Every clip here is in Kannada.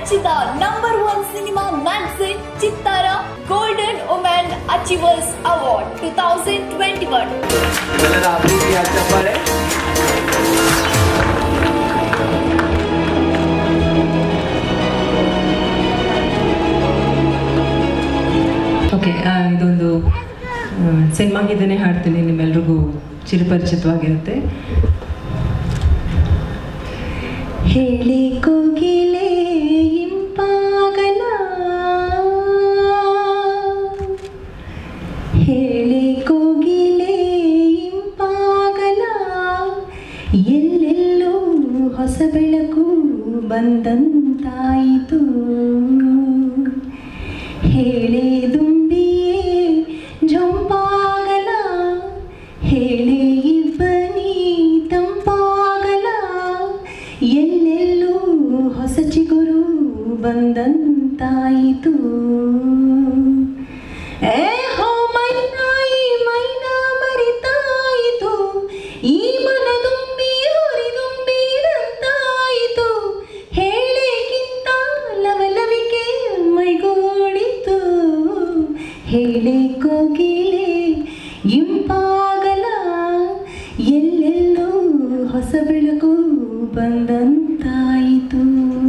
ಮೆಚ್ಚಿದ number one cinema magazine Chittara golden women achievers award two thousand twenty one ಎಲ್ಲರ ಪ್ರೀತಿಯ ಚಪ್ಪಾಳೆ ಓಕೆ ಇದೊಂದು ಸಿನಿಮಾಗಿದ್ದೇನೆ ಹಾಡ್ತೀನಿ ನಿಮ್ಮೆಲ್ರಿಗೂ ಚಿರಪರಿಚಿತವಾಗಿರುತ್ತೆ ಹೇಳಿ ಕೋಗಿಲೆ ಇಂಪಾಗಲ ಹೇಳಿ ಕೋಗಿಲೆ ಇಂಪಾಗಲ ಎಲ್ಲೆಲ್ಲೂ ಹೊಸ ಬೆಳಕು ಬಂದಂತಾಯಿತು ಹೇಳೆ ದುಂಬಿಯೇ ಜಂಪಾಗಲ ಹೇಳೆ ಇಬ್ಬನಿ ತಂಪಾಗಲ ಎಲ್ಲೆಲ್ಲೂ ಹೊಸ ಚಿಗುರು ಬಂದಂತಾಯಿತು ಏ ಹೋ ಮೈನಾಯಿ ಮೈನಾ ಮರಿತಾಯಿತು ಈ ಮನದುಂಬಿ ಹುರಿದುಂಬಿದಂತಾಯಿತು ಹೇಳೆಗಿಂತ ಲವಲವಿಕೆ ಮೈಗೂಡಿತು ಹೇಳೆ ಕೋಗಿಲೆ ಇಂಪಾಗಲ ಎಲ್ಲೆಲ್ಲೂ ಹೊಸ ಬೆಳಕು ಬಂದಂತಾಯಿತು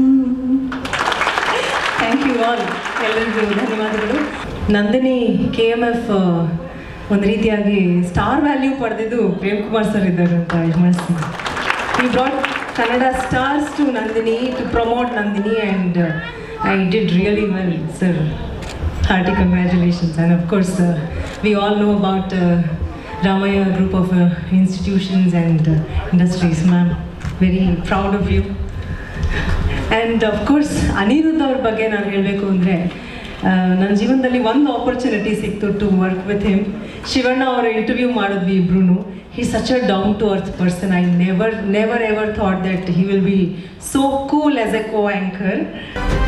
ಥ್ಯಾಂಕ್ ಯು ಆಲ್ ಎಲ್ಲರಿಗೂ ಧನ್ಯವಾದಗಳು ನಂದಿನಿ ಕೆ ಎಮ್ ಎಫ್ ಒಂದು ರೀತಿಯಾಗಿ ಸ್ಟಾರ್ ವ್ಯಾಲ್ಯೂ ಪಡೆದಿದ್ದು ಪ್ರೇಮ್ ಕುಮಾರ್ ಸರ್ ಇದ್ದಾರೆ ಅಂತ ಯಜಮಾನಿಸ್ತೀನಿ ಈ brought Kannada stars to Nandini to promote Nandini and I did really well sir hearty congratulations and of course uh, we all know about uh, Ramaya group of uh, institutions and uh, industries ma'am very proud of you and of course Anirudh ಅವ್ರ ಬಗ್ಗೆ ನಾನು ಹೇಳಬೇಕು ಅಂದರೆ ನನ್ನ ಜೀವನದಲ್ಲಿ ಒಂದು ಆಪರ್ಚುನಿಟಿ ಸಿಕ್ತು to work with him Shivanna ಅವರ ಇಂಟರ್ವ್ಯೂ ಮಾಡಿದ್ವಿ ಇಬ್ರು he such a down to earth person I never never ever thought that he will be so cool as a co anchor